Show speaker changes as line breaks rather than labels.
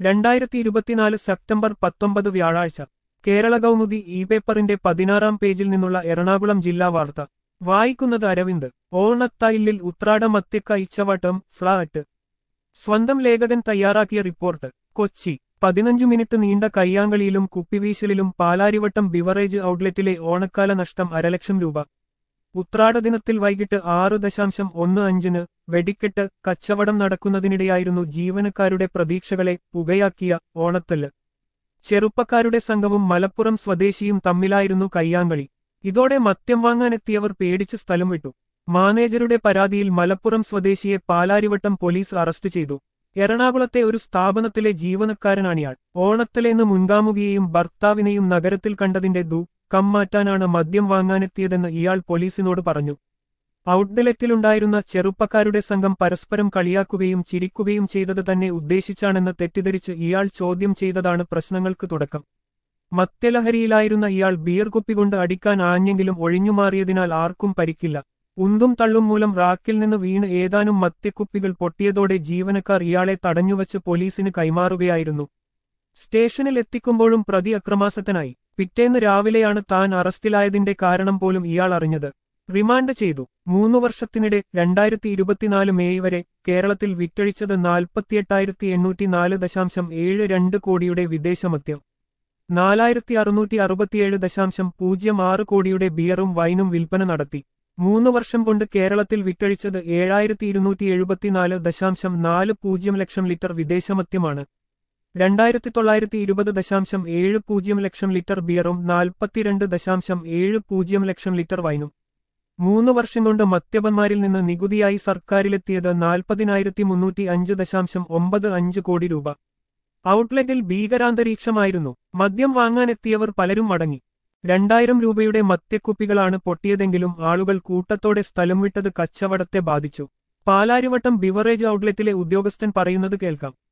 രണ്ടായിരത്തി ഇരുപത്തിനാല് സെപ്റ്റംബർ പത്തൊമ്പത് വ്യാഴാഴ്ച കേരള കൗമുദി ഇ പേപ്പറിന്റെ പതിനാറാം പേജിൽ നിന്നുള്ള എറണാകുളം ജില്ലാ വാർത്ത വായിക്കുന്നത് അരവിന്ദ് ഓണത്തൈലിൽ ഉത്രാട മത്യക്ക ഇച്ചവട്ടം ഫ്ലാറ്റ് സ്വന്തം ലേഖകൻ തയ്യാറാക്കിയ റിപ്പോർട്ട് കൊച്ചി പതിനഞ്ചു മിനിറ്റ് നീണ്ട കയ്യാങ്കളിയിലും കുപ്പിവീശലിലും പാലാരിവട്ടം ബിവറേജ് ഔട്ട്ലെറ്റിലെ ഓണക്കാല നഷ്ടം അരലക്ഷം രൂപ ഉത്രാട ദിനത്തിൽ വൈകിട്ട് ആറ് ദശാംശം ഒന്ന് അഞ്ചിന് വെടിക്കെട്ട് കച്ചവടം നടക്കുന്നതിനിടെയായിരുന്നു ജീവനക്കാരുടെ പ്രതീക്ഷകളെ പുകയാക്കിയ ഓണത്തല്ല് ചെറുപ്പക്കാരുടെ സംഘവും മലപ്പുറം സ്വദേശിയും തമ്മിലായിരുന്നു കയ്യാങ്കളി ഇതോടെ മദ്യം വാങ്ങാനെത്തിയവർ പേടിച്ച് സ്ഥലം വിട്ടു മാനേജരുടെ പരാതിയിൽ മലപ്പുറം സ്വദേശിയെ പാലാരിവട്ടം പോലീസ് അറസ്റ്റ് ചെയ്തു എറണാകുളത്തെ ഒരു സ്ഥാപനത്തിലെ ജീവനക്കാരനാണിയാൾ ഓണത്തലേന്ന് മുൻകാമുകിയെയും ഭർത്താവിനെയും നഗരത്തിൽ കണ്ടതിന്റെ ദുഃഖം മാറ്റാനാണ് മദ്യം വാങ്ങാനെത്തിയതെന്ന് ഇയാൾ പോലീസിനോട് പറഞ്ഞു ഔട്ട്ലെറ്റിലുണ്ടായിരുന്ന ചെറുപ്പക്കാരുടെ സംഘം പരസ്പരം കളിയാക്കുകയും ചിരിക്കുകയും ചെയ്തത് തന്നെ ഉദ്ദേശിച്ചാണെന്ന് തെറ്റിദ്ധരിച്ച് ഇയാൾ ചോദ്യം ചെയ്തതാണ് പ്രശ്നങ്ങൾക്ക് തുടക്കം മദ്യലഹരിയിലായിരുന്ന ഇയാൾ ബിയർ കുപ്പികൊണ്ട് അടിക്കാൻ ആഞ്ഞെങ്കിലും ഒഴിഞ്ഞുമാറിയതിനാൽ ആർക്കും പരിക്കില്ല ഉന്തും തള്ളും മൂലം റാക്കിൽ നിന്ന് വീണ് ഏതാനും മദ്യക്കുപ്പികൾ പൊട്ടിയതോടെ ജീവനക്കാർ ഇയാളെ തടഞ്ഞുവച്ച് പോലീസിന് കൈമാറുകയായിരുന്നു സ്റ്റേഷനിൽ എത്തിക്കുമ്പോഴും പ്രതി അക്രമാസക്തനായി പിറ്റേന്ന് രാവിലെയാണ് താൻ അറസ്റ്റിലായതിന്റെ കാരണം പോലും ഇയാൾ അറിഞ്ഞത് റിമാൻഡ് ചെയ്തു മൂന്നു വർഷത്തിനിടെ രണ്ടായിരത്തി ഇരുപത്തിനാല് മെയ് വരെ കേരളത്തിൽ വിറ്റഴിച്ചത് നാൽപ്പത്തിയെട്ടായിരത്തി എണ്ണൂറ്റി നാല് ദശാംശം ഏഴ് രണ്ട് കോടിയുടെ വിദേശമദ്യം നാലായിരത്തി അറുന്നൂറ്റി അറുപത്തിയേഴ് ദശാംശം പൂജ്യം ആറ് കോടിയുടെ ബിയറും വൈനും വിൽപ്പന നടത്തി മൂന്ന് വർഷം കൊണ്ട് കേരളത്തിൽ വിറ്റഴിച്ചത് ഏഴായിരത്തി ഇരുന്നൂറ്റി എഴുപത്തിനാല് ദശാംശം നാല് പൂജ്യം ലക്ഷം ലിറ്റർ വിദേശമദ്യമാണ് രണ്ടായിരത്തി തൊള്ളായിരത്തി ഇരുപത് ദശാംശം ഏഴ് പൂജ്യം ലക്ഷം ലിറ്റർ ബിയറും നാൽപ്പത്തിരണ്ട് ദശാംശം ഏഴ് പൂജ്യം ലക്ഷം ലിറ്റർ വൈനും മൂന്ന് വർഷം കൊണ്ട് മദ്യപന്മാരിൽ നിന്ന് നികുതിയായി സർക്കാരിലെത്തിയത് നാൽപ്പതിനായിരത്തി മുന്നൂറ്റി അഞ്ച് ദശാംശം ഒമ്പത് അഞ്ച് കോടി രൂപ ഔട്ട്ലെറ്റിൽ ഭീകരാന്തരീക്ഷമായിരുന്നു മദ്യം വാങ്ങാനെത്തിയവർ പലരും മടങ്ങി രണ്ടായിരം രൂപയുടെ മദ്യക്കുപ്പികളാണ് പൊട്ടിയതെങ്കിലും ആളുകൾ കൂട്ടത്തോടെ സ്ഥലം വിട്ടത് കച്ചവടത്തെ ബാധിച്ചു പാലാരിവട്ടം ബിവറേജ് ഔട്ട്ലെറ്റിലെ ഉദ്യോഗസ്ഥൻ പറയുന്നത് കേൾക്കാം